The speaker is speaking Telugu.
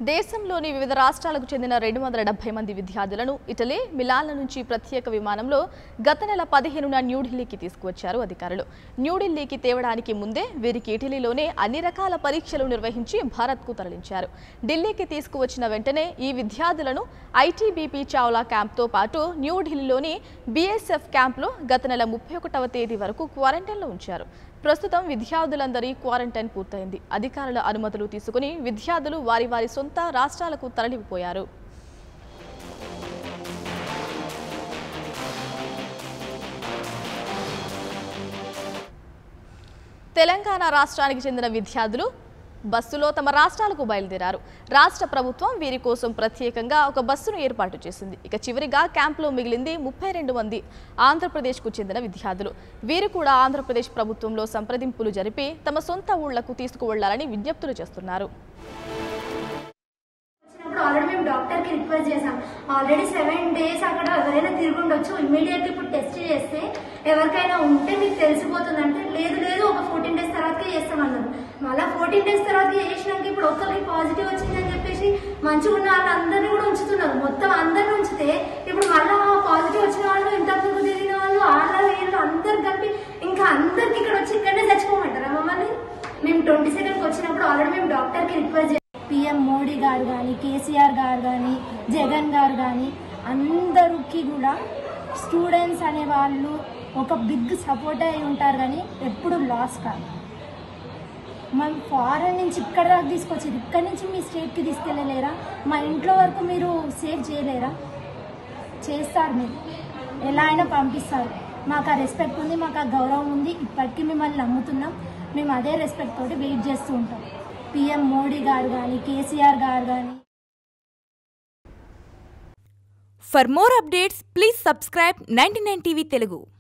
దేశంలోని వివిధ రాష్ట్రాలకు చెందిన రెండు వందల డెబ్బై మంది విద్యార్థులను ఇటలీ మిలాన్ల నుంచి ప్రత్యేక విమానంలో గత నెల పదిహేనున న్యూఢిల్లీకి తీసుకువచ్చారు అధికారులు న్యూఢిల్లీకి తేవడానికి ముందే వీరికి ఇటలీలోనే అన్ని రకాల పరీక్షలు నిర్వహించి భారత్కు తరలించారు ఢిల్లీకి తీసుకువచ్చిన వెంటనే ఈ విద్యార్థులను ఐటీబీపీ చావ్లా క్యాంప్తో పాటు న్యూఢిల్లీలోని బీఎస్ఎఫ్ క్యాంప్లో గత నెల ముప్పై ఒకటవ తేదీ వరకు క్వారంటైన్లో ఉంచారు ప్రస్తుతం విద్యార్థులందరి క్వారంటైన్ పూర్తయింది అధికారుల అనుమతులు తీసుకుని విద్యార్థులు వారి వారి సొంత రాష్ట్రాలకు తరలిపోయారు తెలంగాణ రాష్ట్రానికి చెందిన విద్యార్థులు బస్సులో తమ రాష్ట్రాలకు బయలుదేరారు రాష్ట్ర ప్రభుత్వం వీరి కోసం ప్రత్యేకంగా ఒక బస్సును ఏర్పాటు చేసింది ఇక చివరిగా క్యాంపులో మిగిలింది ముప్పై రెండు మంది ఆంధ్రప్రదేశ్కు చెందిన విద్యార్థులు వీరు కూడా ఆంధ్రప్రదేశ్ ప్రభుత్వంలో సంప్రదింపులు జరిపి తమ సొంత ఊళ్లకు తీసుకువెళ్లాలని విజ్ఞప్తులు చేస్తున్నారు వచ్చినప్పుడు ఆల్రెడీ మేము డాక్టర్ కి రిక్వెస్ట్ చేసాం ఆల్రెడీ సెవెన్ డేస్ అక్కడ ఎవరైనా తిరుగుండొచ్చు ఇమీడియట్ ఇప్పుడు టెస్ట్ చేస్తే ఎవరికైనా ఉంటే మీకు తెలిసిపోతుంది అంటే లేదు లేదు ఒక ఫోర్టీన్ డేస్ తర్వాతకే చేస్తామన్నారు మళ్ళీ ఫోర్టీన్ డేస్ తర్వాత చేసినాక ఇప్పుడు ఒక్కరికి పాజిటివ్ వచ్చిందని చెప్పేసి మంచిగా ఉన్న వాళ్ళందరినీ కూడా ఉంచుతున్నారు మొత్తం అందరిని ఉంచితే ఇప్పుడు మళ్ళీ పాజిటివ్ వచ్చిన వాళ్ళు ఇంతకు తిరిగిన వాళ్ళు వాళ్ళ వీళ్ళు అందరు కలిపి ఇంకా అందరికి ఇక్కడ వచ్చి ఇక్కడనే చచ్చిపోమంటారా మమ్మల్ని మేము ట్వంటీ సెకండ్కి వచ్చినప్పుడు ఆల్రెడీ మేము డాక్టర్ కి రిక్వెస్ట్ చేసాం పిఎం మోడీ గారు కానీ కేసీఆర్ గారు కానీ జగన్ గారు కానీ అందరికి కూడా స్టూడెంట్స్ అనే వాళ్ళు ఒక బిగ్ సపోర్ట్ అయి ఉంటారు కానీ ఎప్పుడు లాస్ కాదు మనం ఫారెన్ నుంచి ఇక్కడ దాకా తీసుకొచ్చారు ఇక్కడ నుంచి మీ స్టేట్కి తీసుకెళ్ళలేరా మా ఇంట్లో వరకు మీరు సేవ్ చేయలేరా చేస్తారు మీరు ఎలా అయినా పంపిస్తారు మాకు ఆ రెస్పెక్ట్ ఉంది మాకు ఆ గౌరవం ఉంది ఇప్పటికీ మిమ్మల్ని నమ్ముతున్నాం మేము అదే రెస్పెక్ట్ తోటి వెయిట్ చేస్తూ ఉంటాం పిఎం మోడీ గారు కానీ కేసీఆర్ గారు కానీ For more updates, please subscribe 99 TV Telugu.